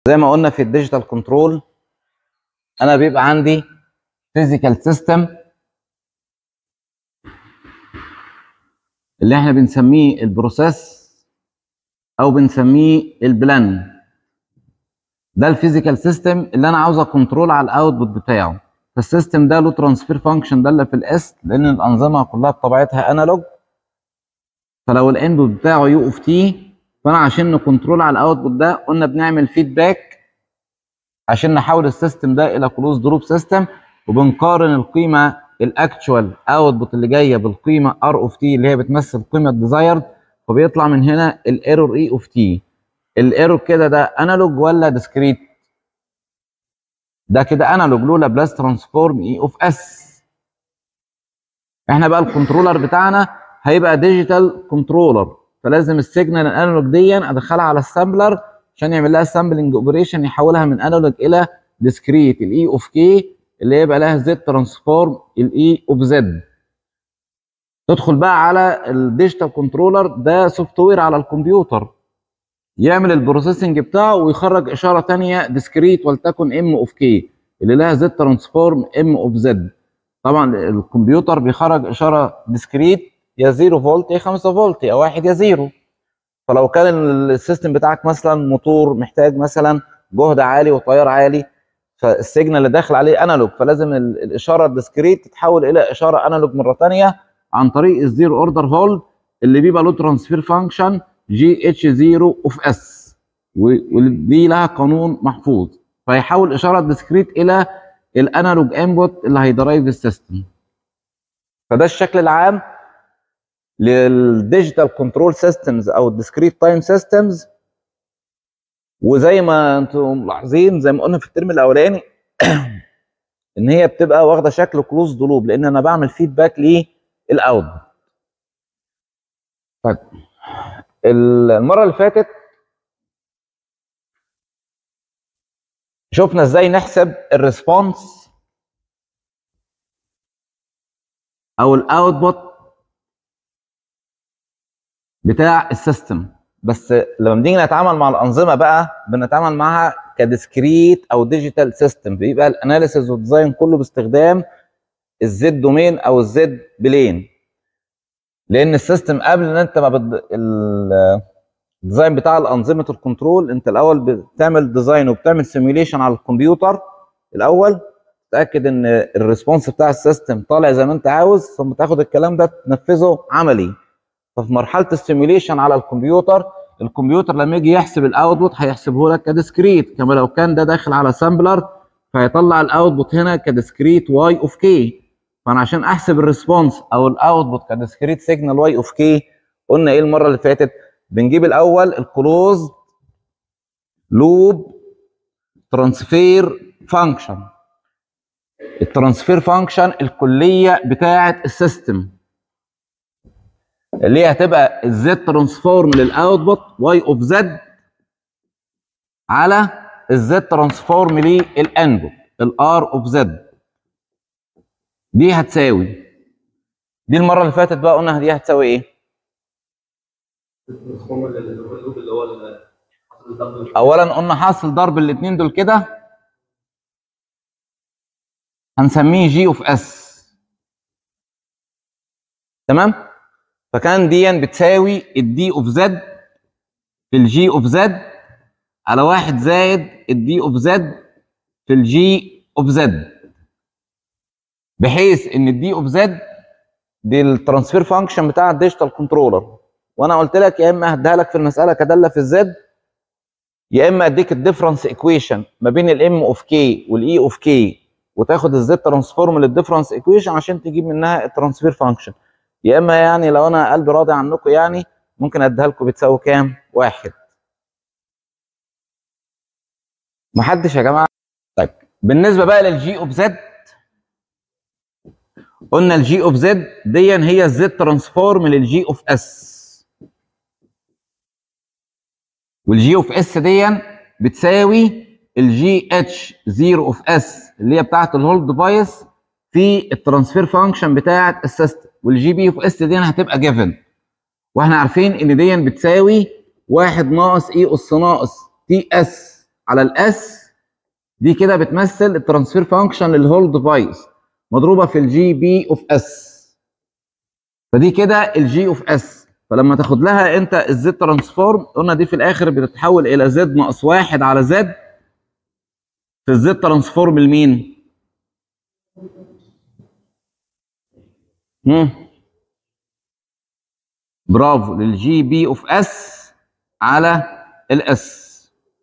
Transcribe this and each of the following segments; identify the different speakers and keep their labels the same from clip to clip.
Speaker 1: زي ما قلنا في الديجيتال كنترول انا بيبقى عندي فيزيكال سيستم اللي احنا بنسميه البروسيس او بنسميه البلان ده الفيزيكال سيستم اللي انا عاوز اكنترول على الاوتبوت بتاعه فالسيستم ده له ترانسفير فانكشن داله في الاس لان الانظمه كلها بطبيعتها انالوج فلو الانبوت بتاعه يو اوف تي فانا عشان نكنترول على الاوتبوت ده قلنا بنعمل فيدباك عشان نحول السيستم ده الى كلوز دروب سيستم وبنقارن القيمه الاكتشوال اوتبوت اللي جايه بالقيمه ار اوف تي اللي هي بتمثل القيمه الديزايرد فبيطلع من هنا الايرور اي اوف تي الايرور كده ده انالوج ولا ديسكريت ده كده انالوج له لابلاس ترانسفورم اي اوف اس احنا بقى الكنترولر بتاعنا هيبقى ديجيتال كنترولر فلازم السيجنال الانالوج دي ادخلها على السامبلر عشان يعمل لها سامبلنج اوبريشن يحولها من انالوج الى ديسكريت الاي اوف كي اللي يبقى لها زد ترانسفورم الاي اوف زد تدخل بقى على الديجيتال كنترولر ده سوفت وير على الكمبيوتر يعمل البروسيسنج بتاعه ويخرج اشاره ثانيه ديسكريت ولتكن ام اوف كي اللي لها زد ترانسفورم ام اوف زد طبعا الكمبيوتر بيخرج اشاره ديسكريت يا 0 فولت يا 5 فولت يا 1 يا 0 فلو كان السيستم بتاعك مثلا موتور محتاج مثلا جهد عالي وتيار عالي فالسيجنال اللي داخل عليه انالوج فلازم الاشاره الديسكريت تتحول الى اشاره انالوج مره ثانيه عن طريق الزيرو اوردر هولد اللي بيبقى له ترانسفير فانكشن جي اتش 0 اوف اس ودي لها قانون محفوظ فيحول اشاره ديسكريت الى الانالوج انبوت اللي هيدرايف السيستم فده الشكل العام للديجيتال كنترول سيستمز او الديسكريت تايم سيستمز وزي ما انتم ملاحظين زي ما قلنا في الترم الاولاني ان هي بتبقى واخده شكل كلوز لوب لان انا بعمل فيدباك للاوتبوت طيب المره اللي فاتت شفنا ازاي نحسب الريسبونس او الاوتبوت بتاع السيستم بس لما بنيجي نتعامل مع الانظمه بقى بنتعامل معاها كديسكريت او ديجيتال سيستم بيبقى الاناليسيز والديزاين كله باستخدام الزد دومين او الزد بلين لان السيستم قبل ان انت ما بد... الديزاين بتاع الانظمه الكنترول انت الاول بتعمل ديزاين وبتعمل سيميوليشن على الكمبيوتر الاول تاكد ان الريسبونس بتاع السيستم طالع زي ما انت عاوز ثم تاخد الكلام ده تنفذه عملي ففي مرحله السيميوليشن على الكمبيوتر الكمبيوتر لما يجي يحسب الاوتبوت هيحسبه لك كديسكريت كما لو كان ده داخل على سامبلر فهيطلع الاوتبوت هنا كديسكريت واي اوف كي فانا عشان احسب الريسبونس او الاوتبوت كديسكريت سيجنال واي اوف كي قلنا ايه المره اللي فاتت بنجيب الاول الكلوز لوب ترانسفير فانكشن الترانسفير فانكشن الكليه بتاعه السيستم اللي هي هتبقى الزد ترانسفورم للاوتبوت واي اوف زد على الزد ترانسفورم للانبوت الار اوف زد دي هتساوي دي المره اللي فاتت بقى قلنا دي هتساوي ايه اولا قلنا حاصل ضرب الاثنين دول كده هنسميه جي اوف اس تمام فكان دي بتساوي الدي اوف زد في الجي اوف زد على واحد زائد الدي اوف زد في الجي اوف زد بحيث ان الدي اوف زد دي الترانسفير فانكشن بتاع الديجيتال كنترولر وانا قلت لك يا اما هديها لك في المساله كداله في الزد يا اما اديك الديفرنس ايكويشن ما بين الام اوف كي والاي اوف كي وتاخد الزد ترانسفورم للديفرنس ايكويشن عشان تجيب منها الترانسفير فانكشن يا اما يعني لو انا قلبي راضي عنكم يعني ممكن اديها لكم بتساوي كام؟ واحد. محدش يا جماعه طيب بالنسبه بقى للجي اوف زد قلنا الجي اوف زد دي هي الزد ترانسفورم للجي اوف اس والجي اوف اس دي بتساوي الجي اتش 0 اوف اس اللي هي بتاعت الهولد ديفايس في الترانسفير فانكشن بتاعت السيستم والجي بي اوف اس دي هتبقى جيفن واحنا عارفين ان دي بتساوي واحد ناقص اي اس ناقص تي اس على الاس دي كده بتمثل الترانسفير فانكشن للهول ديفايس مضروبه في الجي بي اوف اس فدي كده الجي اوف اس فلما تاخد لها انت الزد ترانسفورم قلنا دي في الاخر بتتحول الى زد ناقص واحد على زد في الزد ترانسفورم لمين؟ مم. برافو للجي بي اوف اس على الاس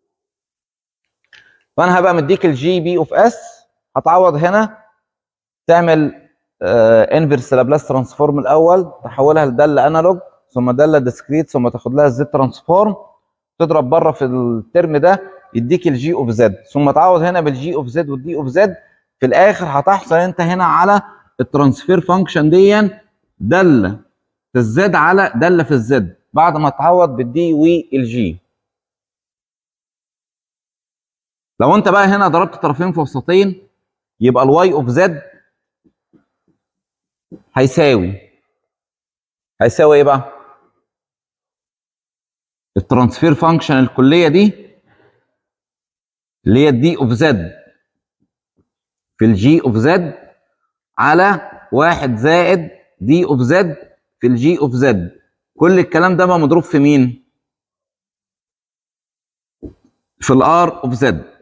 Speaker 1: فانا هبقى مديك الجي بي اوف اس هتعوض هنا تعمل انفرس لابلاس ترانسفورم الاول تحولها لداله انالوج ثم داله ديسكريت ثم تاخد لها الزد ترانسفورم تضرب بره في الترم ده يديك الجي اوف زد ثم تعوض هنا بالجي اوف زد والدي اوف زد في الاخر هتحصل انت هنا على الترانسفير فانكشن دي داله في الزد على داله في الزد بعد ما تعوض بالدي والجي لو انت بقى هنا ضربت طرفين في وسطين يبقى الواي اوف زد هيساوي هيساوي ايه بقى؟ الترانسفير فانكشن الكليه دي اللي هي الدي اوف زد في الجي اوف زد على واحد زائد دي اوف زد في الجي اوف زد كل الكلام ده بقى مضروب في مين؟ في الار اوف زد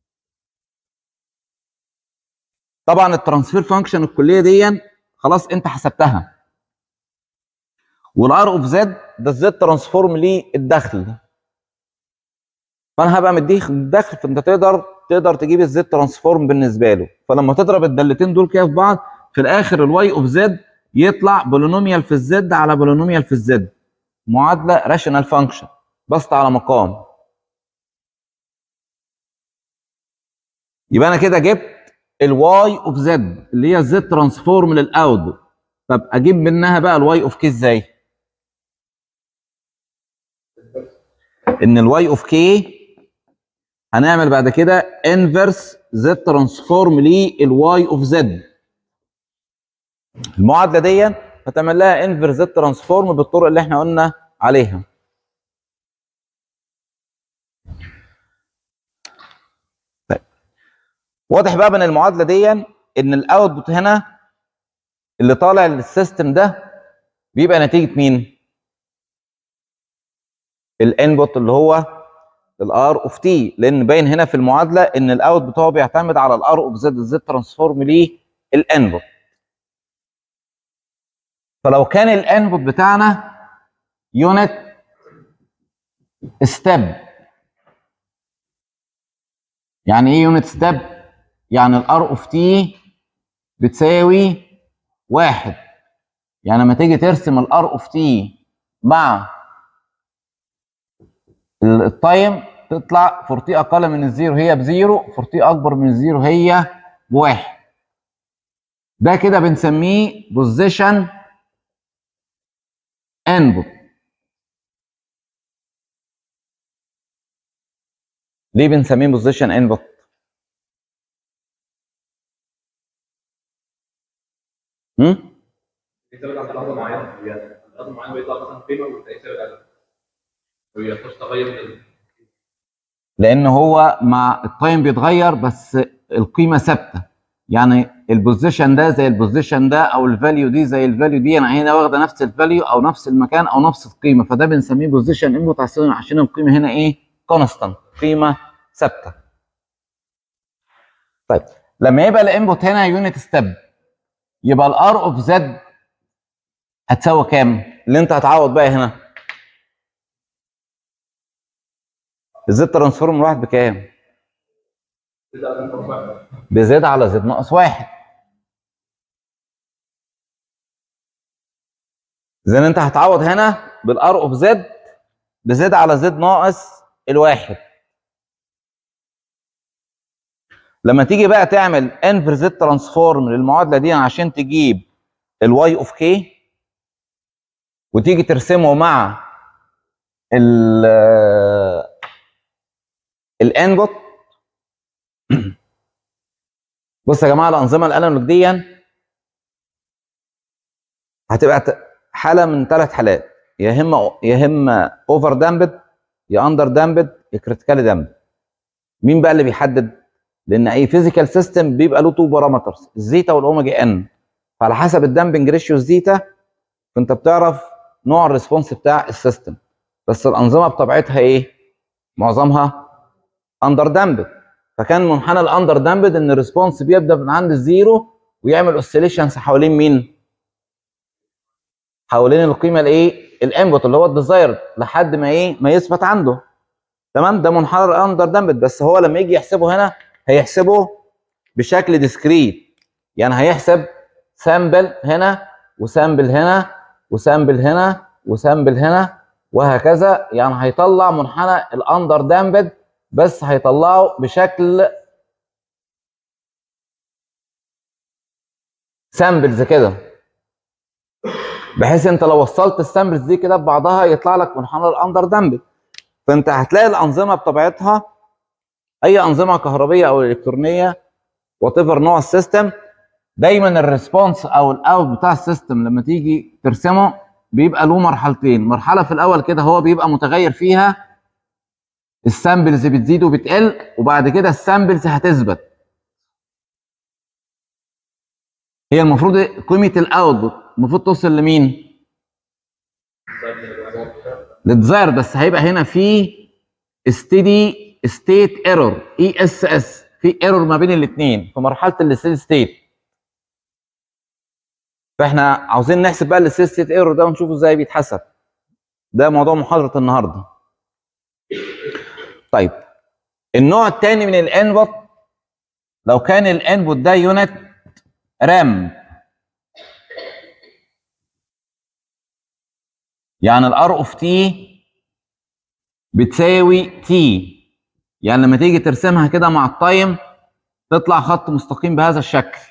Speaker 1: طبعا الترانسفير فانكشن الكليه دي خلاص انت حسبتها والار اوف زد ده الزد ترانسفورم للدخل فانا هبقى مديك الدخل فانت تقدر تقدر تجيب الزد ترانسفورم بالنسبه له فلما تضرب الدالتين دول كده في بعض في الاخر الواي اوف زد يطلع بولينوميال في الزد على بولينوميال في الزد معادله راشونال فانكشن بسط على مقام يبقى انا كده جبت الواي اوف زد اللي هي الزد ترانسفورم للاوتبوت طب اجيب منها بقى الواي اوف كي ازاي؟ ان الواي اوف كي هنعمل بعد كده انفرس زد ترانسفورم للواي اوف زد المعادله دي هتعمل لها انفرس زد ترانسفورم بالطرق اللي احنا قلنا عليها طيب واضح بقى من المعادله دي ان الاوتبوت هنا اللي طالع للسيستم ده بيبقى نتيجه مين؟ الانبوت اللي هو الار اوف تي لان باين هنا في المعادله ان الاوت بتاعه بيعتمد على الار اوف زد الزد ترانسفورم للانبوت فلو كان الانبوت بتاعنا يونت ستيب يعني ايه يونت ستيب يعني الار اوف تي بتساوي واحد يعني لما تيجي ترسم الار اوف تي مع التايم تطلع فورتي اقل من الزيرو هي بزيرو فورتي اكبر من الزيرو هي بواحد ده كده بنسميه بوزيشن انبوت ليه بنسميه بوزيشن انبوت هم
Speaker 2: يثبت عند لحظه معينه يعني عند لحظه معينه بيطلع مثلا قيمه وتلاقيه ثابت عليها ما بيحصلش تغير من ال-
Speaker 1: لان هو مع التايم بيتغير بس القيمه ثابته يعني البوزيشن ده زي البوزيشن ده او الفاليو دي زي الفاليو دي يعني هنا واخده نفس الفاليو او نفس المكان او نفس القيمه فده بنسميه بوزيشن انبوت عشان عشان القيمه هنا ايه كونستانت قيمه ثابته طيب لما يبقى الانبوت هنا يونت ستيب يبقى الار اوف زد هتساوي كام اللي انت هتعوض بقى هنا الزد ترانسفورم الواحد بكام
Speaker 2: تبدا من رقم واحد.
Speaker 1: بزد على زد ناقص واحد اذا انت هتعوض هنا بالار اوف زد بزد على زد ناقص الواحد لما تيجي بقى تعمل انفر زد ترانسفورم للمعادله دي عشان تجيب الواي اوف كي وتيجي ترسمه مع ال الانبوت بص يا جماعه الانظمه الانالوج دي هتبقى ت- حاله من ثلاث حالات يا اما يا اما اوفر دامبد يا اندر دامبد يا كريتيكالي دامبد مين بقى اللي بيحدد لان اي فيزيكال سيستم بيبقى له تو بارامترز الزيتا والاوميجا ان فعلى حسب الدامبنج ريشيو زيتا فانت بتعرف نوع الريسبونس بتاع السيستم بس الانظمه بطبيعتها ايه معظمها اندر دامبد فكان منحنى الاندر دامبد ان الريسبونس بيبدا من عند الزيرو ويعمل اوسيليشنز حوالين مين حوالين القيمه الايه الانبوت اللي هو الديزايرد لحد ما ايه ما يثبت عنده تمام ده منحنى الاندر دامبد بس هو لما يجي يحسبه هنا هيحسبه بشكل ديسكريت يعني هيحسب سامبل هنا وسامبل هنا وسامبل هنا وسامبل هنا وهكذا يعني هيطلع منحنى الاندر دامبد بس هيطلعه بشكل سامبلز كده بحيث انت لو وصلت السامبلز دي كده ببعضها يطلع لك منحنى الاندر دامبد فانت هتلاقي الانظمه بطبيعتها اي انظمه كهربيه او الكترونيه وات ايفر نوع السيستم دايما الريسبونس او الاوت بتاع السيستم لما تيجي ترسمه بيبقى له مرحلتين مرحله في الاول كده هو بيبقى متغير فيها السامبلز بتزيد وبتقل وبعد كده السامبلز هتثبت هي المفروض قيمه الاوتبوت المفروض توصل لمين للديزاير بس هيبقى هنا في ستيدي ستيت ايرور اي اس اس في ايرور ما بين الاثنين في مرحله الستيدي ستيت فاحنا عاوزين نحسب بقى الستيدي ستيت ايرور ده ونشوفه ازاي بيتحسب ده موضوع محاضره النهارده طيب النوع الثاني من الانبوت لو كان الانبوت ده يونت رام يعني الار اوف تي بتساوي تي يعني لما تيجي ترسمها كده مع التايم تطلع خط مستقيم بهذا الشكل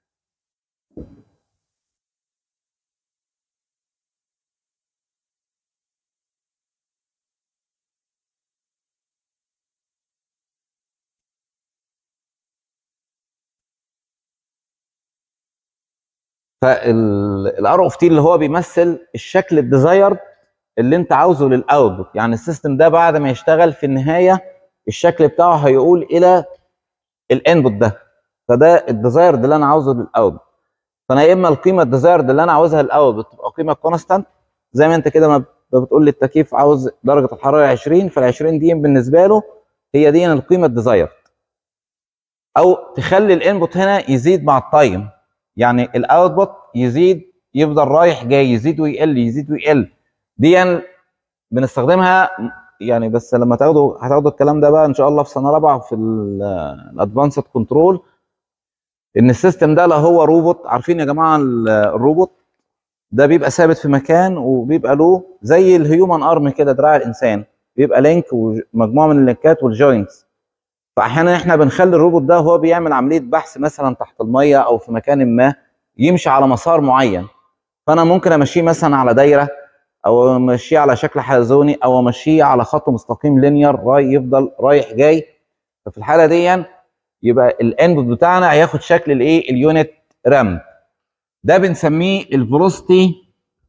Speaker 1: فالار اوف تي اللي هو بيمثل الشكل الديزايرد اللي انت عاوزه للاوتبوت يعني السيستم ده بعد ما يشتغل في النهايه الشكل بتاعه هيقول الى الانبوت ده فده الديزايرد اللي انا عاوزه للاوتبوت فانا يا اما القيمه الديزايرد اللي انا عاوزها للاوتبوت تبقى قيمه كونستانت زي ما انت كده ما بتقول للتكييف عاوز درجه الحراره 20 فال 20 دي بالنسبه له هي دي القيمه الديزايرد او تخلي الانبوت هنا يزيد مع التايم يعني الاوتبوت يزيد يفضل رايح جاي يزيد ويقل يزيد ويقل دي بنستخدمها يعني بس لما تاخدوا هتاخدوا الكلام ده بقى ان شاء الله في سنه رابعه في الادفانسد كنترول ان السيستم ده لا هو روبوت عارفين يا جماعه الروبوت ده بيبقى ثابت في مكان وبيبقى له زي الهيومن ارم كده دراع الانسان بيبقى لينك ومجموعه من اللينكات والجوينتس فاحيانا احنا بنخلي الروبوت ده هو بيعمل عمليه بحث مثلا تحت الميه او في مكان ما يمشي على مسار معين فانا ممكن امشيه مثلا على دايره او امشيه على شكل حلزوني او امشيه على خط مستقيم لينير راي يفضل رايح جاي ففي الحاله دي يبقى الانبوت بتاعنا هياخد شكل الايه اليونت رام ده بنسميه الفيلوسيتي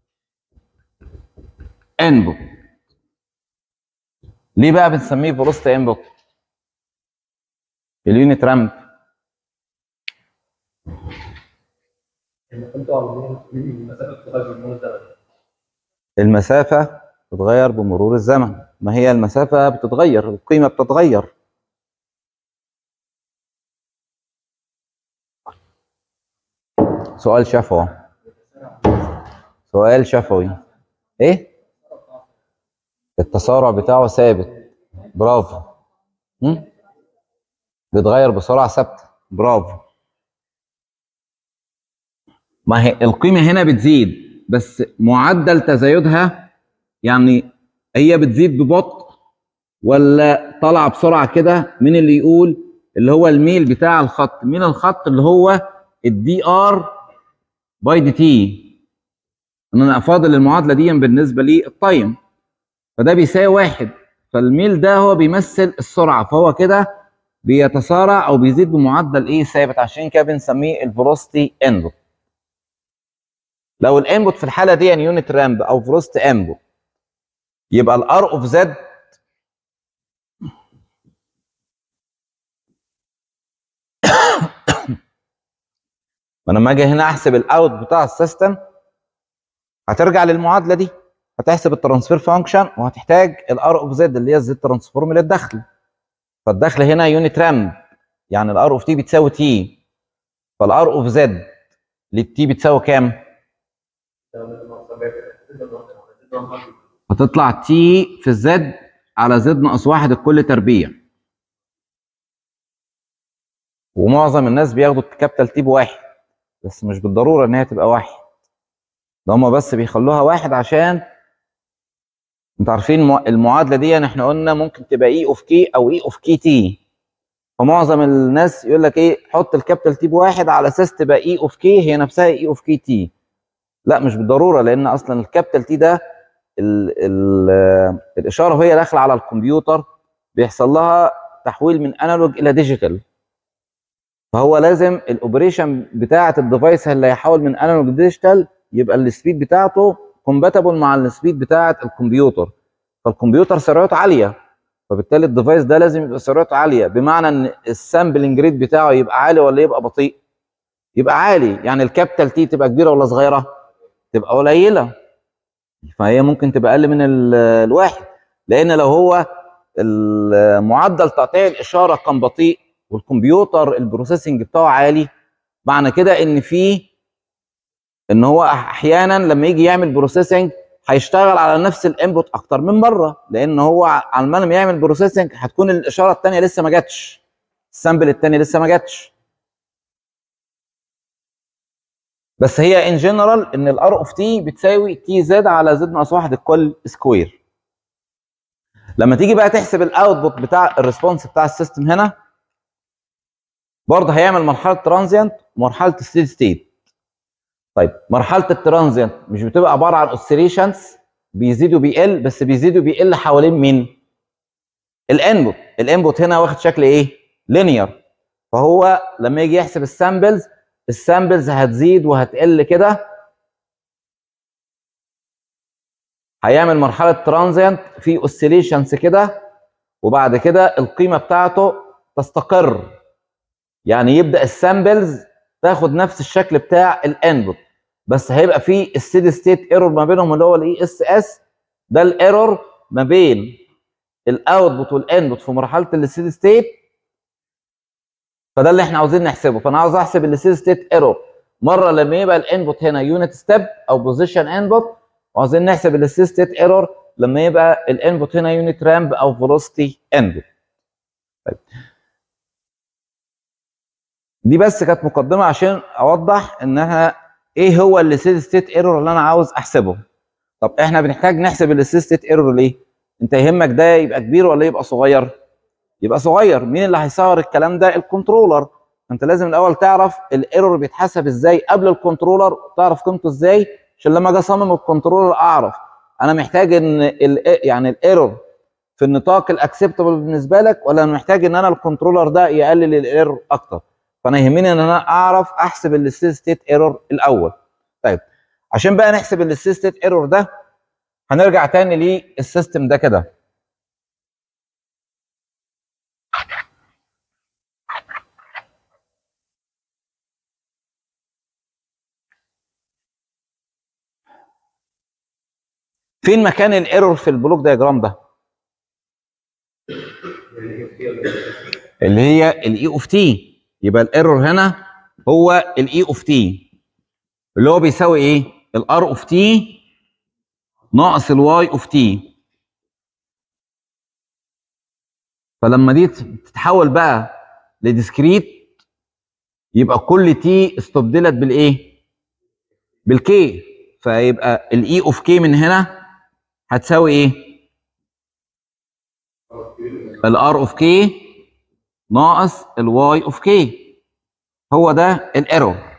Speaker 1: انبوت ليه بقى بنسميه فيلوسيتي انبوت اليونت رامب المسافة بتتغير بمرور الزمن ما هي المسافة بتتغير القيمة بتتغير سؤال شفوي سؤال شفوي ايه التسارع بتاعه ثابت برافو م? بيتغير بسرعه ثابته برافو ما هي القيمه هنا بتزيد بس معدل تزايدها يعني هي بتزيد ببطء ولا طالعه بسرعه كده مين اللي يقول اللي هو الميل بتاع الخط مين الخط اللي هو الدي ار باي دي تي ان انا افاضل المعادله دي بالنسبه للتايم فده بيساوي واحد فالميل ده هو بيمثل السرعه فهو كده بيتسارع او بيزيد بمعدل ايه ثابت عشان كده بنسميه الفيلوسيتي انبوت لو الانبوت في الحاله دي يعني يونت رامب او فيلوسيتي انبوت يبقى الار اوف زد ما لما اجي هنا احسب الاوت بتاع السيستم هترجع للمعادله دي هتحسب الترانسفير فانكشن وهتحتاج الار اوف زد اللي هي الزد ترانسفورم للدخل فالدخل هنا يونت رامب يعني الار اوف تي بتساوي تي فالار اوف زد للتي بتساوي كام؟ هتطلع تي في الزد على زد ناقص واحد الكل تربيع ومعظم الناس بياخدوا الكابيتال تي بواحد بس مش بالضروره ان هي تبقى واحد ده هما بس بيخلوها واحد عشان انتوا عارفين المع- المعادله دي احنا قلنا ممكن تبقى اي اوف كي او اي اوف كي تي فمعظم الناس يقول لك ايه حط الكابيتال تي بواحد على اساس تبقى اي اوف كي هي نفسها اي اوف كي تي لا مش بالضروره لان اصلا الكابيتال تي ده ال ال الاشاره وهي داخله على الكمبيوتر بيحصل لها تحويل من انالوج الى ديجيتال فهو لازم الاوبريشن بتاعه الديفايس اللي هيحول من انالوج لديجيتال يبقى السبيد بتاعته كومباتبل مع السبيد بتاعه الكمبيوتر فالكمبيوتر سرعته عاليه فبالتالي الديفايس ده لازم يبقى سرعته عاليه بمعنى ان السامبلنج ريت بتاعه يبقى عالي ولا يبقى بطيء يبقى عالي يعني الكابيتال تي تبقى كبيره ولا صغيره تبقى قليله فهي ممكن تبقى اقل من ال- الواحد لان لو هو معدل تقطيع الاشاره كان بطيء والكمبيوتر البروسيسنج بتاعه عالي معنى كده ان في ان هو احيانا لما يجي يعمل بروسيسنج هيشتغل على نفس الانبوت اكتر من مره لان هو على ما لما يعمل بروسيسنج هتكون الاشاره الثانيه لسه ما جاتش السامبل الثاني لسه ما جاتش بس هي ان جنرال ان الار اوف تي بتساوي تي زد على زد ناقص واحد الكل سكوير لما تيجي بقى تحسب الاوتبوت بتاع الريسبونس بتاع السيستم هنا برضه هيعمل مرحله ترانزيانت ومرحله ستيد ستيت طيب مرحله الترانزيانت مش بتبقى عباره عن اوسيليشنز بيزيد وبيقل بس بيزيد وبيقل حوالين مين؟ الانبوت الانبوت هنا واخد شكل ايه؟ لينير فهو لما يجي يحسب السامبلز السامبلز هتزيد وهتقل كده هيعمل مرحله ترانزيانت في اوسيليشنز كده وبعد كده القيمه بتاعته تستقر يعني يبدا السامبلز تاخد نفس الشكل بتاع الانبوت بس هيبقى في السيدي ستيت ايرور ما بينهم اللي هو الاي اس اس ده الايرور ما بين الاوتبوت والانبوت في مرحله السيدي ستيت فده اللي احنا عاوزين نحسبه فانا عاوز احسب السيدي ستيت ايرور مره لما يبقى الانبوت هنا يونت ستيب او بوزيشن انبوت وعاوزين نحسب السيدي ستيت ايرور لما يبقى الانبوت هنا يونت رامب او فيلوسيتي انبوت طيب دي بس كانت مقدمه عشان اوضح انها ايه هو السيد ستيت ايرور اللي انا عاوز احسبه طب احنا بنحتاج نحسب السيد ستيت ايرور ليه انت يهمك ده يبقى كبير ولا يبقى صغير يبقى صغير مين اللي هيصور الكلام ده الكنترولر انت لازم الاول تعرف الايرور بيتحسب ازاي قبل الكنترولر تعرف قيمته ازاي عشان لما اجي اصمم الكنترولر اعرف انا محتاج ان ال يعني الايرور في النطاق الاكسبتبل بالنسبه لك ولا انا محتاج ان انا الكنترولر ده يقلل الايرور اكتر فانا يهمني ان انا اعرف احسب الستيت ستيت ايرور الاول طيب عشان بقى نحسب الستيت ستيت ايرور ده هنرجع تاني للسيستم ده كده فين مكان الايرور في البلوك دياجرام ده اللي هي الاي اوف تي يبقى الايرور هنا هو الاي اوف تي اللي هو بيساوي ايه الار اوف تي ناقص الواي اوف تي فلما دي تتحول بقى لديسكريت يبقى كل تي استبدلت بالايه بالكي فيبقى الاي اوف كي من هنا هتساوي ايه الار اوف كي ناقص الواي اوف كي هو ده الايرور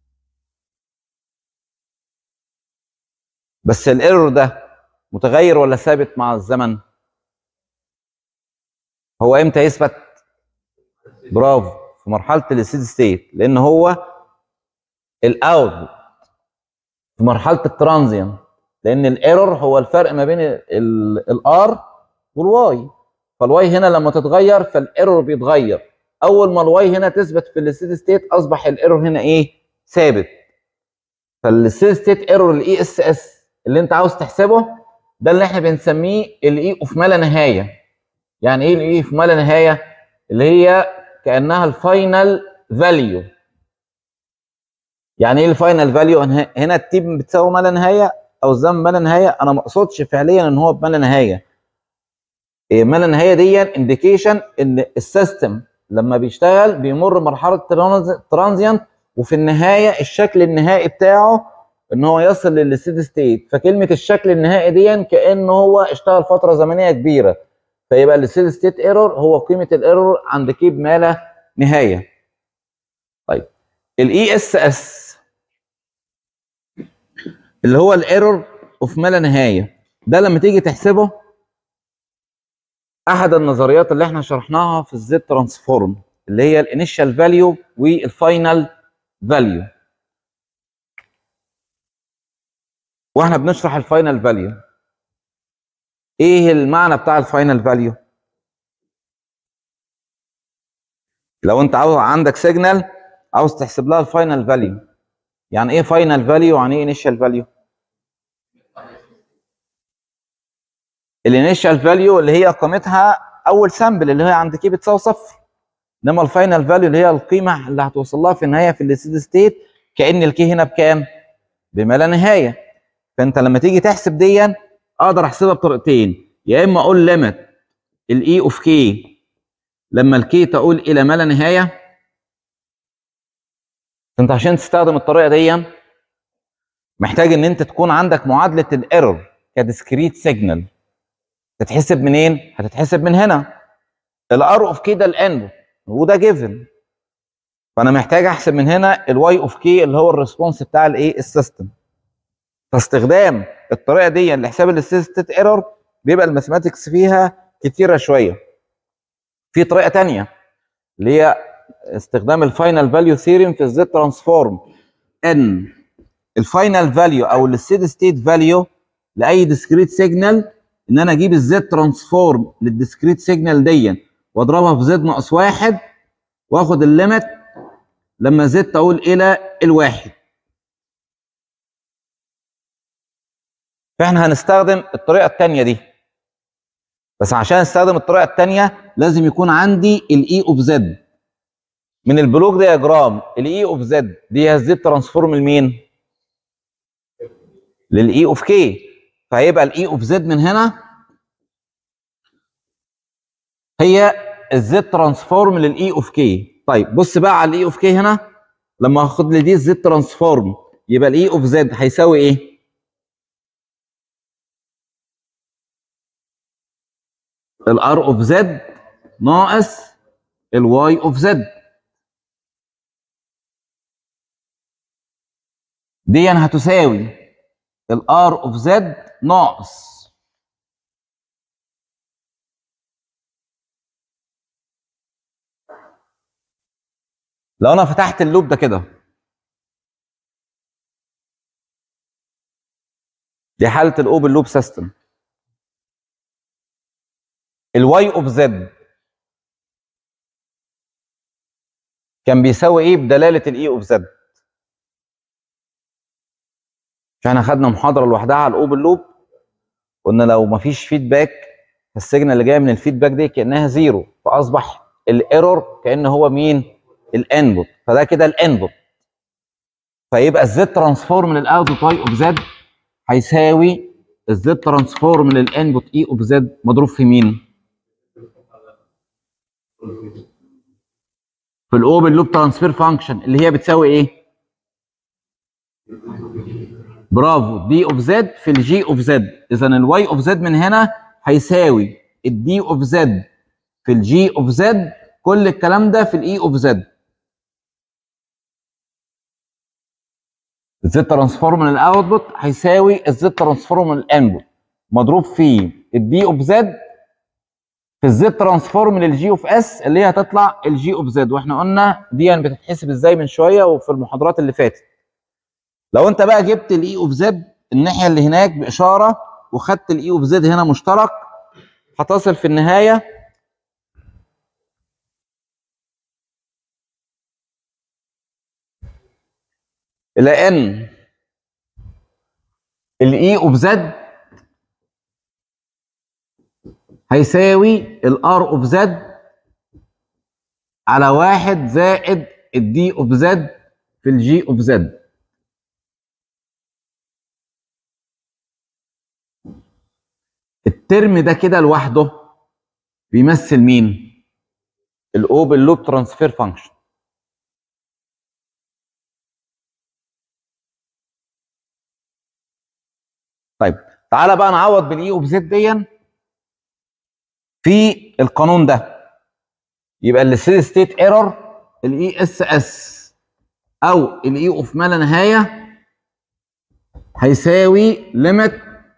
Speaker 1: بس الايرور ده متغير ولا ثابت مع الزمن هو امتى يثبت برافو في مرحله الستيد ستيت لان هو الاوت في مرحله الترانزيان لان الايرور هو الفرق ما بين الار والواي فالواي هنا لما تتغير فالايرور بيتغير اول ما الواي هنا تثبت في الستيد ستيت اصبح الايرور هنا ايه ثابت فالستيدي ستيت ايرور الاي اس اس اللي انت عاوز تحسبه ده اللي احنا بنسميه الاي اوف ما لا نهايه يعني ايه الاي اوف ما لا نهايه اللي هي كانها الفاينل فاليو يعني ايه الفاينل فاليو هنا التيب بتساوي ما لا نهايه او الزمن ما لا نهايه انا ما اقصدش فعليا ان هو بما لا نهايه إيه ما لا نهايه دي انديكيشن ان السيستم لما بيشتغل بيمر مرحله ترانزيانت وفي النهايه الشكل النهائي بتاعه ان هو يصل للستيدي ستيت فكلمه الشكل النهائي دي كانه هو اشتغل فتره زمنيه كبيره فيبقى الستيدي ستيت ايرور هو قيمه الايرور عند كيب ما لا نهايه طيب الاي اس اس اللي هو الايرور اوف ما لا نهايه ده لما تيجي تحسبه احد النظريات اللي احنا شرحناها في الزد ترانسفورم اللي هي الانيشال فاليو والفاينل فاليو واحنا بنشرح الفاينل فاليو ايه المعنى بتاع الفاينل فاليو لو انت عاوز عندك سيجنال عاوز تحسب لها الفاينل فاليو يعني ايه فاينل فاليو يعني ايه انيشال فاليو الانيشال فاليو اللي هي قيمتها اول سامبل اللي هي عند كي بتساوي صفر انما الفاينل فاليو اللي هي القيمه اللي هتوصل لها في النهايه في الستيدي ستيت كان الكي هنا بكام؟ بما لا نهايه فانت لما تيجي تحسب دي اقدر احسبها بطريقتين يا اما اقول ليميت الاي اوف كي لما الكي تقول الى ما لا نهايه انت عشان تستخدم الطريقه دي محتاج ان انت تكون عندك معادله الايرور كديسكريت سيجنال تتحسب منين؟ هتتحسب من هنا الار اوف كي ده الانبوت وده جيفن فانا محتاج احسب من هنا الواي اوف كي اللي هو الريسبونس بتاع الايه السيستم فاستخدام الطريقه دي لحساب الستيت ايرور بيبقى الماثيماتكس فيها كتيره شويه في طريقه تانية اللي هي استخدام الفاينل فاليو ثيوريم في الزد ترانسفورم ان الفاينل فاليو او الستيدي ستيت فاليو لاي ديسكريت سيجنال ان انا اجيب الزد ترانسفورم للديسكريت سيجنال دي واضربها في زد ناقص واحد واخد الليمت لما زد تقول الى الواحد فاحنا هنستخدم الطريقه الثانيه دي بس عشان استخدم الطريقه الثانيه لازم يكون عندي الاي اوف زد من البلوك دياجرام الاي اوف زد دي الزد ترانسفورم لمين للاي اوف كي فهيبقى الاي اوف زد من هنا هي الزد ترانسفورم للاي اوف كي طيب بص بقى على الاي اوف كي هنا لما هاخد لي دي الزد ترانسفورم يبقى الاي اوف زد هيساوي ايه الار اوف زد ناقص الواي اوف زد دي هتساوي الار اوف زد ناقص لو انا فتحت اللوب ده كده دي حاله الاوبن لوب سيستم الواي اوف زد كان بيساوي ايه بدلاله الاي اوف زد احنا خدنا محاضره لوحدها على الاوبن لوب قلنا لو مفيش فيدباك السيجنال اللي جايه من الفيدباك دي كانها زيرو فاصبح الايرور كان هو مين الانبوت فده كده الانبوت فيبقى الزد ترانسفورم للاوتبوت واي اوف زد هيساوي الزد ترانسفورم للانبوت اي اوف زد مضروب في مين في الاوبن لوب ترانسفير فانكشن اللي هي بتساوي ايه برافو دي اوف زد في الجي اوف زد اذا الواي اوف زد من هنا هيساوي الدي اوف زد في الجي اوف زد كل الكلام ده في الاي اوف زد الزد ترانسفورم للاوتبوت هيساوي الزد ترانسفورم للانبوت مضروب في الدي اوف زد في الزد ترانسفورم للجي اوف اس اللي هي هتطلع الجي اوف زد واحنا قلنا دي بتتحسب ازاي من شويه وفي المحاضرات اللي فاتت لو انت بقى جبت الاي اوف زد الناحيه اللي هناك باشاره وخدت الاي اوف زد هنا مشترك هتصل في النهايه الى ان الاي اوف زد هيساوي الار اوف زد على واحد زائد الدي اوف زد في الجي اوف زد الترم ده كده لوحده بيمثل مين؟ الاوبن لوب ترانسفير فانكشن طيب تعالى بقى نعوض بالاي اوف زد دي في القانون ده يبقى الستيدي ستيت ايرور الاي اس اس او الاي اوف ما لا نهايه هيساوي ليميت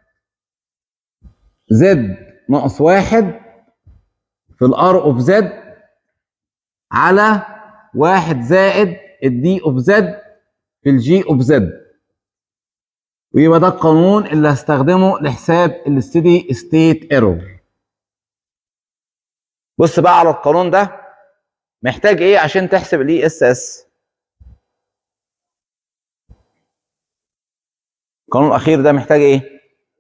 Speaker 1: زد ناقص واحد في الار اوف زد على واحد زائد الدي اوف زد في الجي اوف زد ويبقى ده القانون اللي هستخدمه لحساب الستيدي ستيت ايرور بص بقى على القانون ده محتاج ايه عشان تحسب الاي اس اس القانون الاخير ده محتاج ايه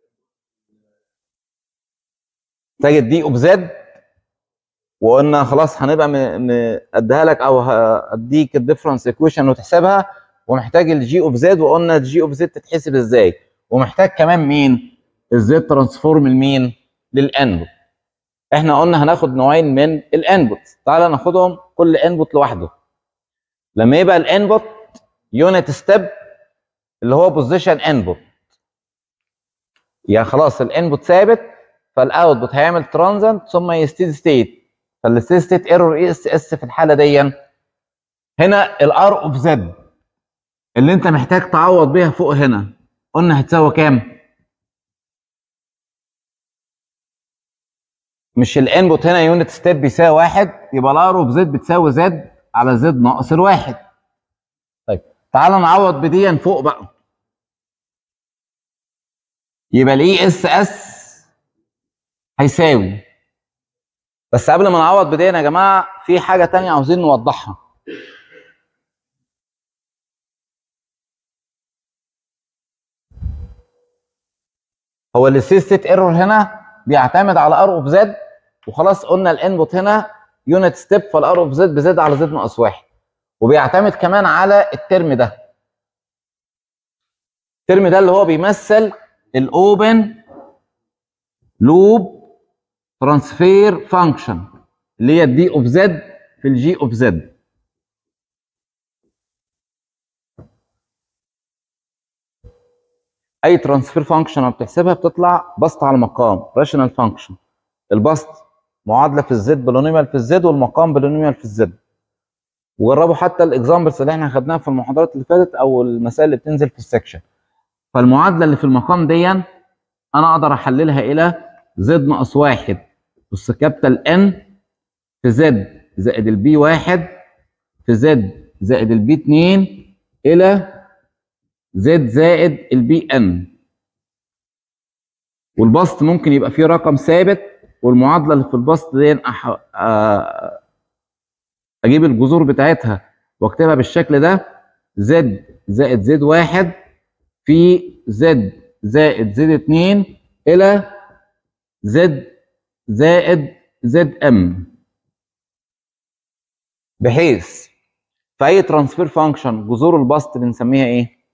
Speaker 1: محتاج الدي اوف زد وقلنا خلاص هنبقى اديها لك او هديك الديفرنس ايكويشن وتحسبها ومحتاج الجي اوف زد وقلنا الجي اوف زد تتحسب ازاي ومحتاج كمان مين الزد ترانسفورم لمين للانبوت احنا قلنا هناخد نوعين من الانبوت تعالى ناخدهم كل انبوت لوحده لما يبقى الانبوت يونت ستيب اللي هو بوزيشن انبوت يعني خلاص الانبوت ثابت فالاوتبوت هيعمل ترانزنت ثم يستيدي ستيت فالستيدي ستيت ايرور اي اس اس في الحاله دي هنا الار اوف زد اللي انت محتاج تعوض بيها فوق هنا قلنا هتساوي كام؟ مش الانبوت هنا يونت ستيب بيساوي واحد يبقى الار اوف زد بتساوي زد على زد ناقص الواحد. طيب تعالى نعوض بديا فوق بقى. يبقى الاي اس اس هيساوي بس قبل ما نعوض بديا يا جماعه في حاجه تانية عاوزين نوضحها. هو السيستيت ايرور هنا بيعتمد على ار اوف زد وخلاص قلنا الانبوت هنا يونت ستيب فالار اوف زد بزد على زد ناقص واحد وبيعتمد كمان على الترم ده الترم ده اللي هو بيمثل الاوبن لوب ترانسفير فانكشن اللي هي الدي اوف زد في الجي اوف زد اي ترانسفير فانكشن لما بتحسبها بتطلع بسط على المقام راشونال فانكشن البسط معادله في الزد بولينوميال في الزد والمقام بولينوميال في الزد وجربوا حتى الاكزامبلز اللي احنا خدناها في المحاضرات اللي فاتت او المسائل اللي بتنزل في السكشن فالمعادله اللي في المقام دي انا اقدر احللها الى زد ناقص واحد بص كابيتال ان في زد زائد البي واحد في زد زائد البي 2 الى زد زائد البي ان والبسط ممكن يبقى فيه رقم ثابت والمعادله اللي في البسط دي أح... اجيب الجذور بتاعتها واكتبها بالشكل ده زد زائد زد واحد في زد زائد زد اتنين الى زد زائد زد ام بحيث في اي ترانسفير فانكشن جذور البسط بنسميها ايه؟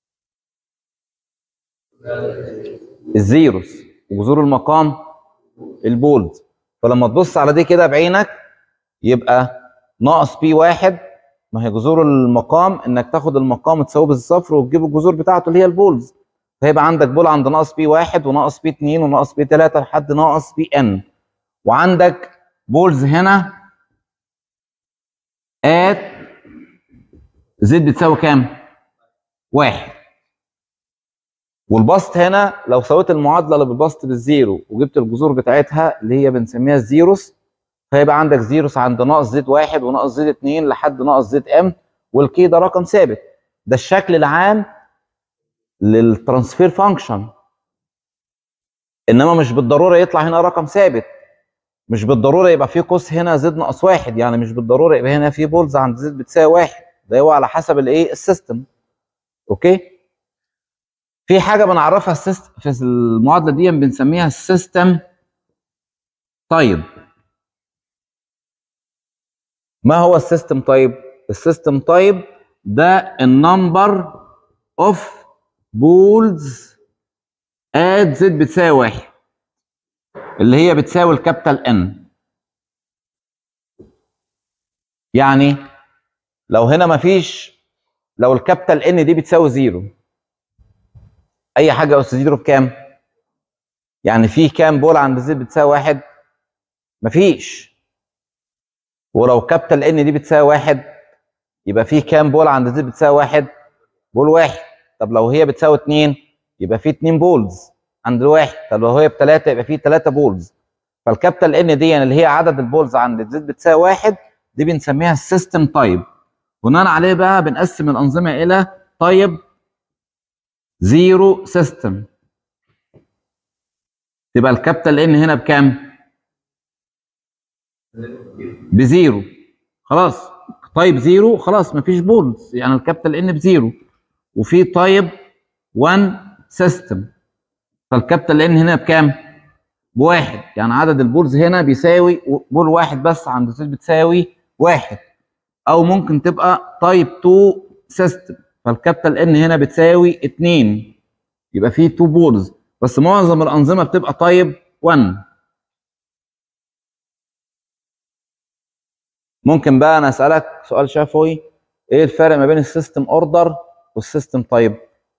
Speaker 1: الزيروس وجذور المقام البولز فلما تبص على دي كده بعينك يبقى ناقص بي واحد ما هي جذور المقام انك تاخد المقام تساويه بالصفر وتجيب الجذور بتاعته اللي هي البولز فيبقى عندك بول عند ناقص بي واحد وناقص بي اتنين وناقص بي تلاته لحد ناقص بي ان وعندك بولز هنا ات زد بتساوي كام؟ واحد والبسط هنا لو سويت المعادله اللي بالبسط بالزيرو وجبت الجذور بتاعتها اللي هي بنسميها الزيروس فيبقى عندك زيروس عند ناقص زد واحد وناقص زد اتنين لحد ناقص زد ام والكي ده رقم ثابت ده الشكل العام للترانسفير فانكشن انما مش بالضروره يطلع هنا رقم ثابت مش بالضروره يبقى في قوس هنا زد ناقص واحد يعني مش بالضروره يبقى هنا في بولز عند زد بتساوي واحد ده هو على حسب الايه السيستم اوكي في حاجه بنعرفها السيست... في المعادله دي بنسميها السيستم طيب ما هو السيستم طيب السيستم طيب ده النمبر اوف بولز ات زد بتساوي واحد اللي هي بتساوي الكابيتال ان يعني لو هنا مفيش لو الكابيتال ان دي بتساوي زيرو اي حاجه اس زيرو بكام يعني في كام بول عند زد بتساوي واحد مفيش ولو كابيتال ان دي بتساوي واحد يبقى في كام بول عند زد بتساوي واحد بول واحد طب لو هي بتساوي اتنين يبقى في اتنين بولز عند الواحد طب لو هي بتلاته يبقى في تلاته بولز فالكابيتال ان دي يعني اللي هي عدد البولز عند زد بتساوي واحد دي بنسميها السيستم تايب بناء عليه بقى بنقسم الانظمه الى تايب زيرو سيستم تبقى الكابيتال ان هنا بكام؟ بزيرو خلاص تايب زيرو خلاص مفيش بولز يعني الكابيتال ان بزيرو وفي تايب 1 سيستم فالكابيتال ان هنا بكام؟ بواحد يعني عدد البولز هنا بيساوي بول واحد بس عند زد بتساوي واحد او ممكن تبقى تايب 2 سيستم فالكابيتال ان هنا بتساوي 2 يبقى فيه 2 بولز بس معظم الانظمه بتبقى تايب 1 ممكن بقى انا اسالك سؤال شفوي ايه الفرق ما بين السيستم اوردر والسيستم تايب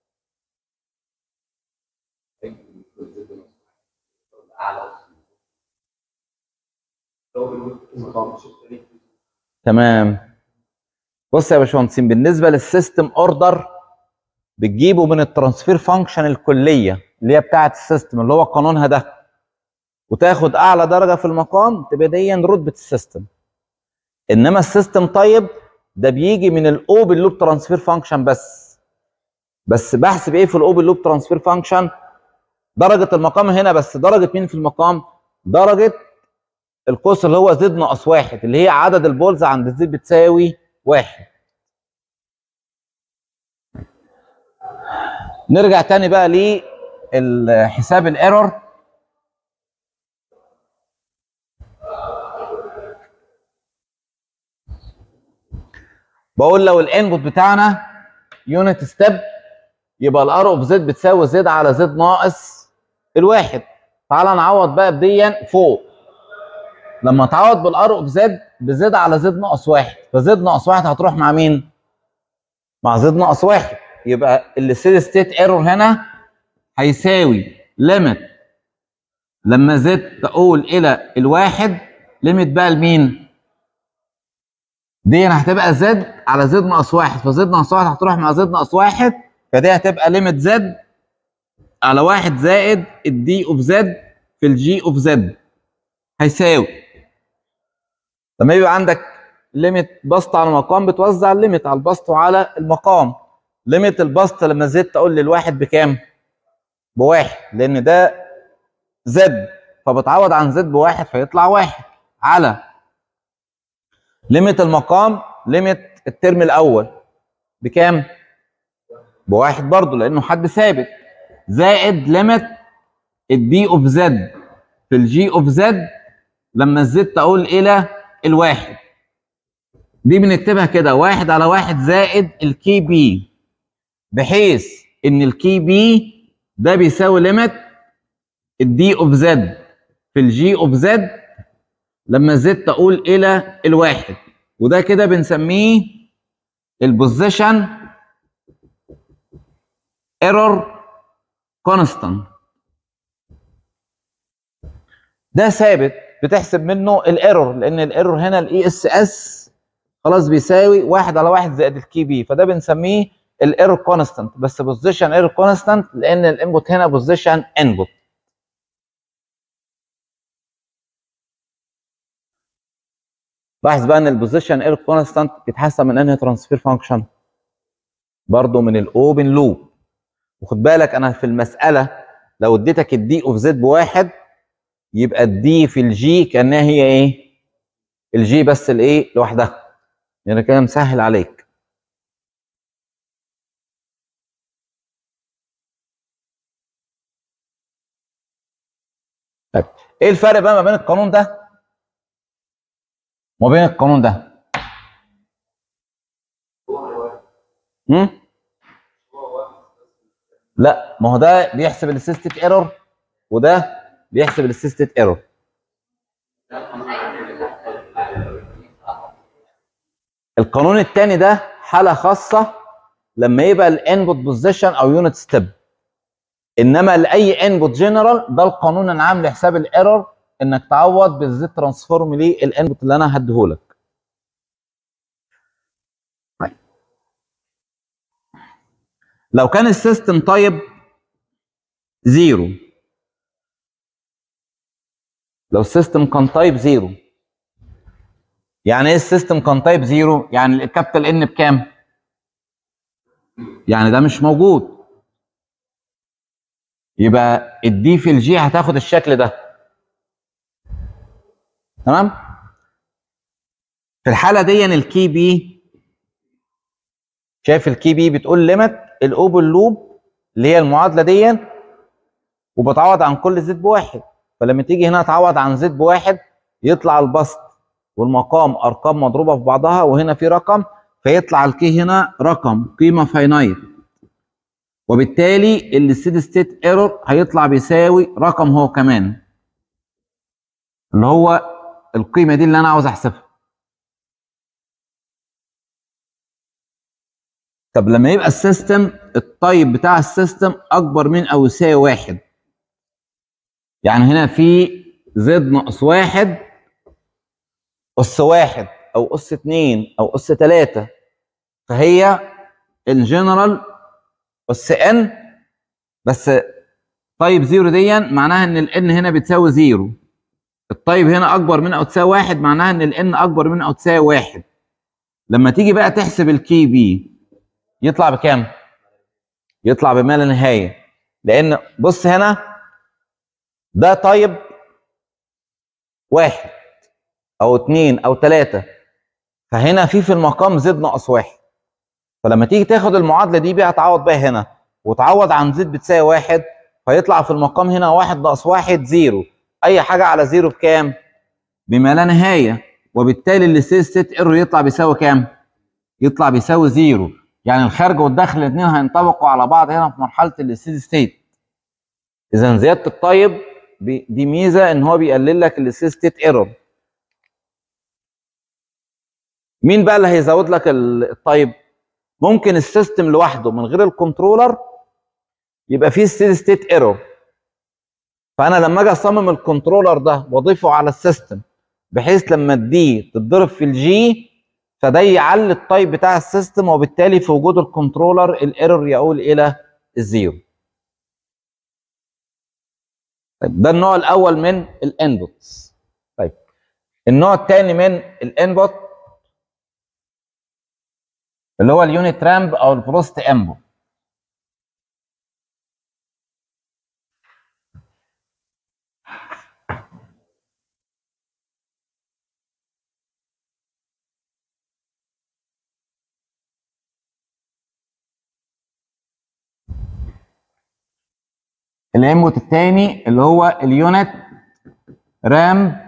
Speaker 1: تمام بص يا باشمهندسين بالنسبه للسيستم اوردر بتجيبه من الترانسفير فانكشن الكليه اللي هي بتاعه السيستم اللي هو قانونها ده وتاخد اعلى درجه في المقام تبقى دي رتبه السيستم انما السيستم طيب ده بيجي من الاوبن لوب ترانسفير فانكشن بس بس بحسب ايه في الاوبن لوب ترانسفير فانكشن درجه المقام هنا بس درجه مين في المقام درجه القوس اللي هو زد ناقص واحد اللي هي عدد البولز عند زد بتساوي واحد نرجع تاني بقى لحساب الايرور بقول لو الانبوت بتاعنا يونت ستيب يبقى الار اوف زد بتساوي زد على زد ناقص الواحد تعال نعوض بقى بديا فوق لما تعوض بالار اوف زد بزد على زد ناقص واحد فزد ناقص واحد هتروح مع مين؟ مع زد ناقص واحد يبقى الستيد ستيت ايرور هنا هيساوي ليميت لما زد تقول الى الواحد ليميت بقى لمين؟ دي هتبقى زد على زد ناقص واحد فزد ناقص واحد هتروح مع زد ناقص واحد فدي هتبقى ليميت زد على واحد زائد الدي اوف زد في الجي اوف زد هيساوي لما يبقى عندك ليميت بسط على مقام بتوزع الليميت على البسط وعلى المقام ليميت البسط لما زد تقول للواحد بكام؟ بواحد لان ده زد فبتعوض عن زد بواحد فيطلع واحد على ليميت المقام ليميت الترم الاول بكام؟ بواحد برضه لانه حد ثابت زائد ليميت الدي اوف زد في الجي اوف زد لما الزد تقول الى الواحد دي بنكتبها كده واحد على واحد زائد الكي بي بحيث ان الكي بي ده بيساوي ليميت الدي اوف زد في الجي اوف زد لما الزد تقول الى الواحد وده كده بنسميه البوزيشن ايرور كونستانت ده ثابت بتحسب منه الايرور لان الايرور هنا الاي اس اس خلاص بيساوي واحد على واحد زائد الكي بي فده بنسميه الايرور كونستانت بس بوزيشن ايرور كونستانت لان الانبوت هنا بوزيشن انبوت لاحظ بقى ان البوزيشن ايرور كونستانت بيتحسب من انهي ترانسفير فانكشن برضه من الاوبن لوب وخد بالك انا في المساله لو اديتك الدي اوف زد بواحد يبقى الدي في الجي كانها هي ايه الجي بس الايه لوحدها يعني كده مسهل عليك طيب ايه الفرق بقى ما بين القانون ده وما بين القانون ده هم؟ لا ما هو ده بيحسب السيستيك ايرور وده بيحسب السيستيك ايرور القانون الثاني ده حاله خاصه لما يبقى الانبوت بوزيشن او يونت ستيب انما لاي انبوت جنرال ده القانون العام لحساب الايرور انك تعوض بالزيت ترانسفورم للانبوت اللي انا هديهولك طيب. لو كان السيستم طيب زيرو لو السيستم كان تايب زيرو يعني ايه السيستم كان تايب زيرو يعني الكابيتال ان بكام يعني ده مش موجود يبقى الدي في الجي هتاخد الشكل ده تمام في الحاله دي الكي بي شايف الكي بي بتقول ليميت الاوبن لوب اللي هي المعادله دي وبتعوض عن كل زد بواحد فلما تيجي هنا تعوض عن زد بواحد يطلع البسط والمقام ارقام مضروبه في بعضها وهنا في رقم فيطلع الكي هنا رقم قيمه فاينايت وبالتالي الستيد ستيت ايرور هيطلع بيساوي رقم هو كمان اللي هو القيمه دي اللي انا عاوز احسبها طب لما يبقى السيستم الطيب بتاع السيستم اكبر من او يساوي واحد يعني هنا في زد ناقص واحد اس واحد او اس اتنين او اس تلاته فهي الجنرال اس ان بس طيب زيرو دي معناها ان الان هنا بتساوي زيرو الطيب هنا اكبر من او تساوي واحد معناها ان الان اكبر من او تساوي واحد لما تيجي بقى تحسب الكي بي يطلع بكام؟ يطلع بما لا نهايه لان بص هنا ده طيب واحد او اتنين او تلاته فهنا في في المقام زد ناقص واحد فلما تيجي تاخد المعادله دي بقى تعوض بيها هنا وتعوض عن زد بتساوي واحد فيطلع في المقام هنا واحد ناقص واحد زيرو اي حاجه على زيرو بكام؟ بما لا نهايه وبالتالي الستيت ستيت ايرور يطلع بيساوي كام؟ يطلع بيساوي زيرو يعني الخارج والداخل الاثنين هينطبقوا على بعض هنا في مرحله الستيت ستيت اذا زياده الطيب بي- دي ميزه ان هو بيقلل لك الستيت ستيت ايرور مين بقى اللي هيزود لك ال- الطيب ممكن السيستم لوحده من غير الكنترولر يبقى فيه ستيت ستيت ايرور فانا لما اجي اصمم الكنترولر ده واضيفه على السيستم بحيث لما الدي تتضرب في الجي فده يعلي الطيب بتاع السيستم وبالتالي في وجود الكنترولر الايرور يؤول الى الزيرو طيب ده النوع الاول من الانبوتس طيب النوع الثاني من الانبوت اللي هو اليونت رامب او الفروست انبوت الانبوت الثاني اللي هو اليونت رام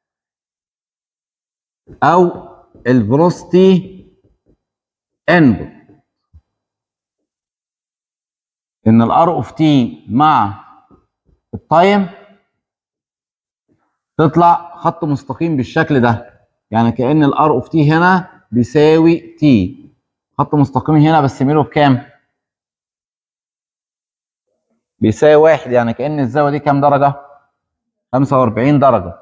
Speaker 1: او الفروستي انبوت ان الار اوف تي مع التايم تطلع خط مستقيم بالشكل ده يعني كان الار اوف تي هنا بيساوي تي خط مستقيم هنا بس ميله بكام بيساوي واحد يعني كان الزاويه دي كام درجه 45 درجه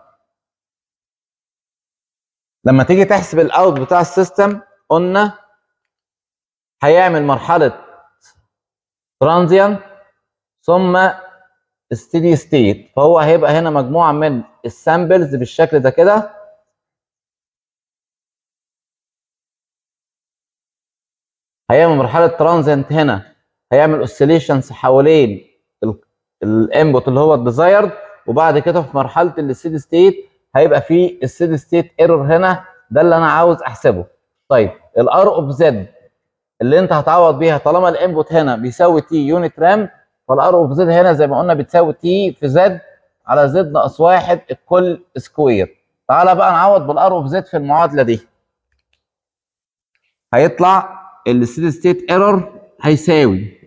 Speaker 1: لما تيجي تحسب الاوت بتاع السيستم قلنا هيعمل مرحله ترانزيانت ثم ستيدي ستيت فهو هيبقى هنا مجموعه من السامبلز بالشكل ده كده هيعمل مرحله ترانزيانت هنا هيعمل اوسيليشنز حوالين الانبوت اللي هو الديزايرد وبعد كده في مرحله الستيدي ستيت هيبقى في الستيدي ستيت ايرور هنا ده اللي انا عاوز احسبه طيب الار اوف زد اللي انت هتعوض بيها طالما الانبوت هنا بيساوي تي يونت رام فالار اوف زد هنا زي ما قلنا بتساوي تي في زد على زد ناقص واحد الكل سكوير تعالى بقى نعوض بالار اوف زد في المعادله دي هيطلع الستيدي ستيت ايرور هيساوي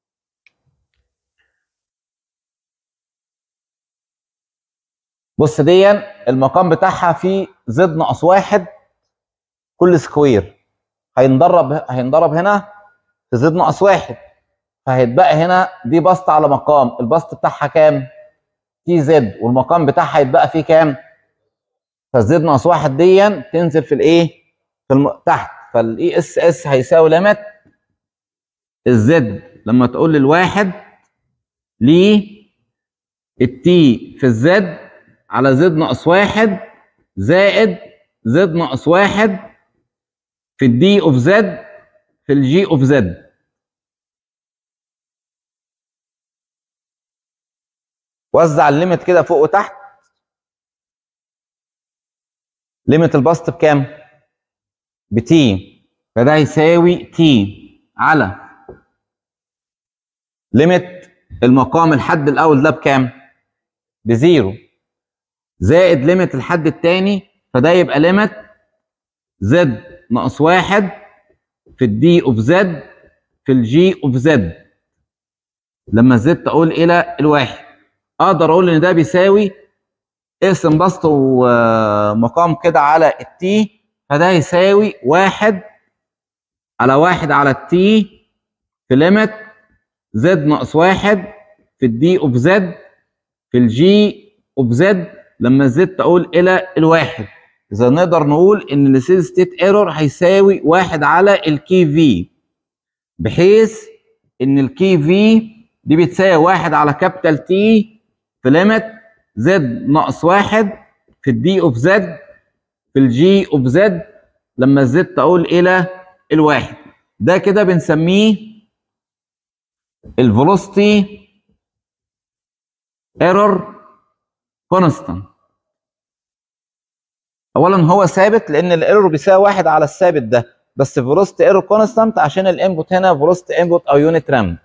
Speaker 1: بص دي المقام بتاعها فيه زد ناقص واحد كل سكوير هينضرب هينضرب هنا في زد ناقص واحد فهيتبقى هنا دي بسط على مقام البسط بتاعها كام؟ تي زد والمقام بتاعها هيتبقى فيه كام؟ فالزد ناقص واحد دي تنزل في الايه؟ في الم... تحت فالاي اس اس هيساوي ليميت الزد لما تقول للواحد ليه التي في الزد على زد ناقص واحد زائد زد ناقص واحد في الدي اوف زد في الجي اوف زد وزع الليمت كده فوق وتحت ليميت البسط بكام؟ بتي فده هيساوي تي على ليميت المقام الحد الاول ده بكام؟ بزيرو زائد ليميت الحد الثاني فده يبقى ليميت زد ناقص واحد في الدي اوف زد في الجي اوف زد لما زد تقول الى الواحد اقدر اقول ان ده بيساوي اقسم بسط ومقام كده على التي فده يساوي واحد على واحد على التي في ليميت زد ناقص واحد في الدي اوف زد في الجي اوف زد لما زد تقول الى الواحد اذا نقدر نقول ان السيل ستيت ايرور هيساوي واحد على الكي في بحيث ان الكي في دي بتساوي واحد على كابيتال تي في ليميت زد ناقص واحد في الدي اوف زد في الجي اوف زد لما الزد تقول الى الواحد ده كده بنسميه الفيلوسيتي ايرور كونستانت اولا هو ثابت لان الايرور بيساوي واحد على الثابت ده بس فيلوسيتي ايرور كونستانت عشان الانبوت هنا فيلوسيتي انبوت او يونت رام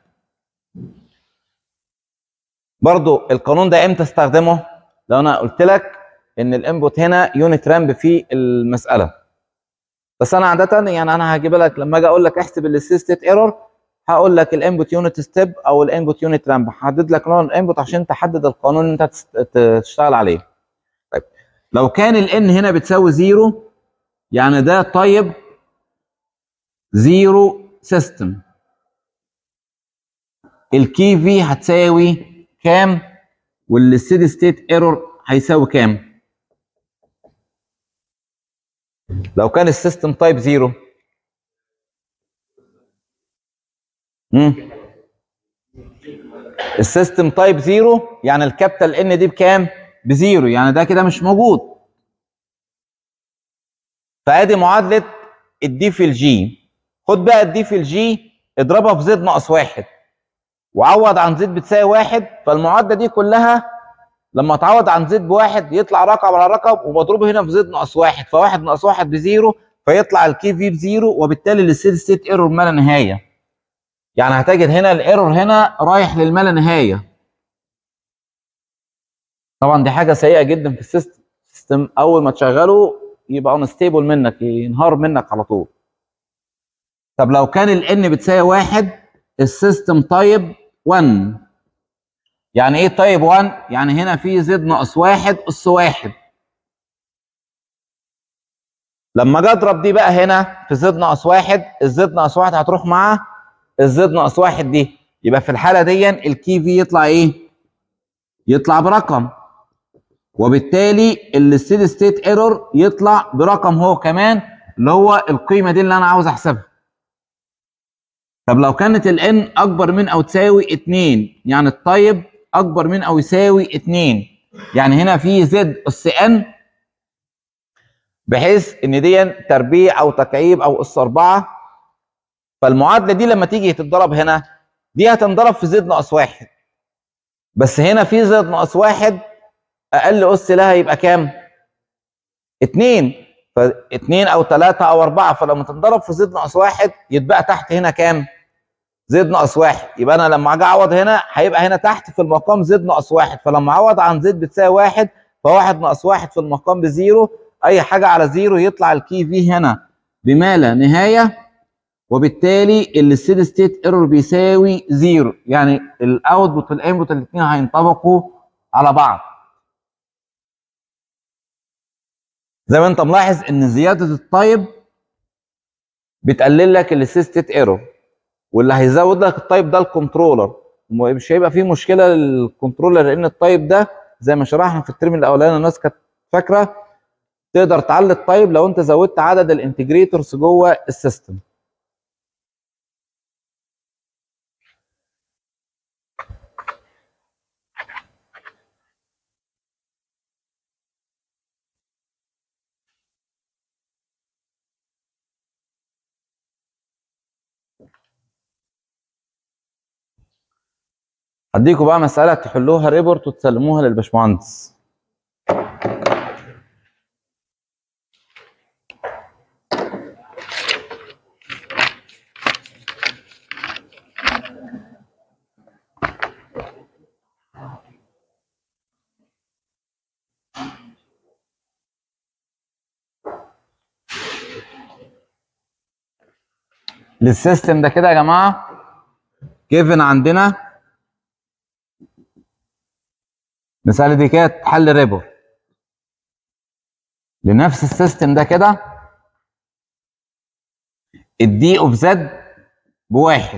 Speaker 1: برضو القانون ده امتى استخدمه لو انا قلت لك ان الانبوت هنا يونت رامب في المساله بس انا عاده يعني انا هجيب لك لما اجي اقول لك احسب السيستيت ايرور هقول لك الانبوت يونت ستيب او الانبوت يونت رامب هحدد لك نوع الانبوت عشان تحدد القانون اللي انت تشتغل عليه طيب لو كان الان هنا بتساوي زيرو يعني ده طيب زيرو سيستم الكي في هتساوي كام والستيدي ستيت ايرور هيساوي كام لو كان السيستم تايب زيرو امم السيستم تايب زيرو يعني الكابيتال ان دي بكام بزيرو يعني ده كده مش موجود فادي معادله الدي في الجي خد بقى الدي في الجي اضربها في زد ناقص واحد وعوض عن زد بتساوي واحد فالمعادله دي كلها لما تعوض عن زد بواحد يطلع رقم على رقم ومضروب هنا في زد ناقص واحد فواحد ناقص واحد بزيرو فيطلع الكي في بزيرو وبالتالي الستيد ستيت ايرور ما لا نهايه يعني هتجد هنا الايرور هنا رايح للما لا نهايه طبعا دي حاجه سيئه جدا في السيستم السيستم اول ما تشغله يبقى انستيبل منك ينهار منك على طول طب لو كان الان بتساوي واحد السيستم تايب 1 يعني ايه تايب 1 يعني هنا في زد ناقص واحد اس واحد لما اجي اضرب دي بقى هنا في زد ناقص واحد الزد ناقص واحد هتروح مع الزد ناقص واحد دي يبقى في الحاله دي الكي في يطلع ايه يطلع برقم وبالتالي الستيدي ستيت ايرور يطلع برقم هو كمان اللي هو القيمه دي اللي انا عاوز احسبها طب لو كانت الان اكبر من او تساوي 2 يعني الطيب اكبر من او يساوي 2 يعني هنا في زد اس ان بحيث ان دي تربيع او تكعيب او اس 4 فالمعادله دي لما تيجي تتضرب هنا دي هتنضرب في زد ناقص واحد بس هنا في زد ناقص واحد اقل اس لها يبقى كام؟ 2 ف2 او 3 او 4 فلما تنضرب في زد ناقص واحد يتبقى تحت هنا كام؟ زد ناقص واحد يبقى انا لما اجي اعوض هنا هيبقى هنا تحت في المقام زد ناقص واحد فلما اعوض عن زد بتساوي واحد فواحد ناقص واحد في المقام بزيرو اي حاجه على زيرو يطلع الكي في هنا بما لا نهايه وبالتالي الستيدي ستيت ايرور بيساوي زيرو يعني الاوتبوت والانبوت الاثنين هينطبقوا على بعض زي ما انت ملاحظ ان زياده التايب بتقلل لك السيستيت ايرور واللي هيزود لك التايب ده الكنترولر مش هيبقى فيه مشكله للكنترولر لان التايب ده زي ما شرحنا في الترم الاولاني الناس كانت فاكره تقدر تعلي التايب لو انت زودت عدد الانتجريتورز جوه السيستم هديكوا بقى مسألة تحلوها ريبورت وتسلموها للبشمهندس للسيستم ده كده يا جماعة جيفن عندنا المسألة دي كانت حل ريبورت لنفس السيستم ده كده الدي اوف زد بواحد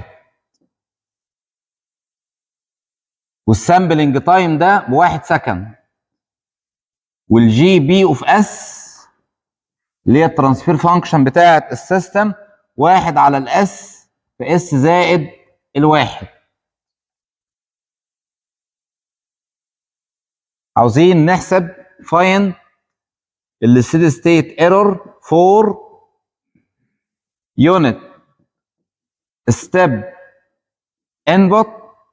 Speaker 1: والسامبلنج تايم ده بواحد سكند والجي بي اوف اس اللي هي الترانسفير فانكشن بتاعت السيستم واحد على الاس في اس زائد الواحد عاوزين نحسب فاين الستيدي ستيت ايرور فور يونت ستيب انبوت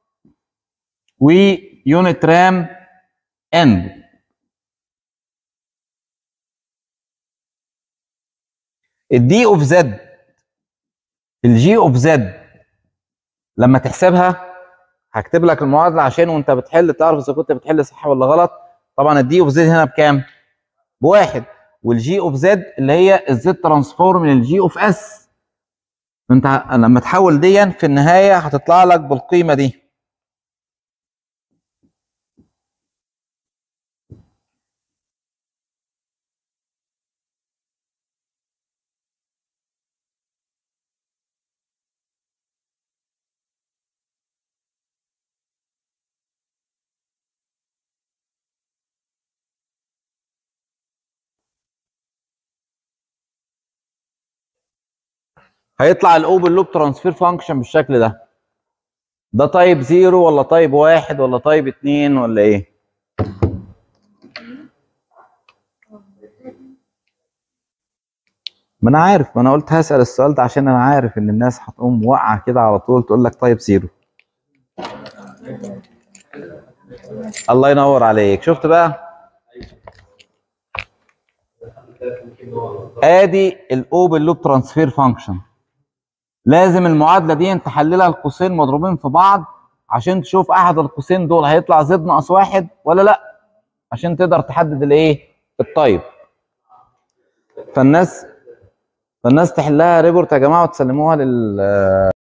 Speaker 1: ويونت رام انبوت الدي اوف زد الجي اوف زد لما تحسبها هكتب لك المعادله عشان وانت بتحل تعرف اذا كنت بتحل صح ولا غلط طبعا الدي اوف زد هنا بكام؟ بواحد والجي اوف زد اللي هي الزد ترانسفورم للجي اوف اس انت لما تحول دي في النهايه هتطلع لك بالقيمه دي هيطلع الاوبن لوب ترانسفير فانكشن بالشكل ده ده تايب زيرو ولا تايب واحد ولا تايب اتنين ولا ايه ما انا عارف ما انا قلت هسأل السؤال ده عشان انا عارف ان الناس هتقوم واقعه كده على طول تقول لك تايب زيرو الله ينور عليك شفت بقى ادي الاوبن لوب ترانسفير فانكشن لازم المعادله دي انت تحللها القوسين مضروبين في بعض عشان تشوف احد القوسين دول هيطلع زد ناقص واحد ولا لا عشان تقدر تحدد الايه الطيب فالناس فالناس تحلها ريبورت يا جماعه وتسلموها لل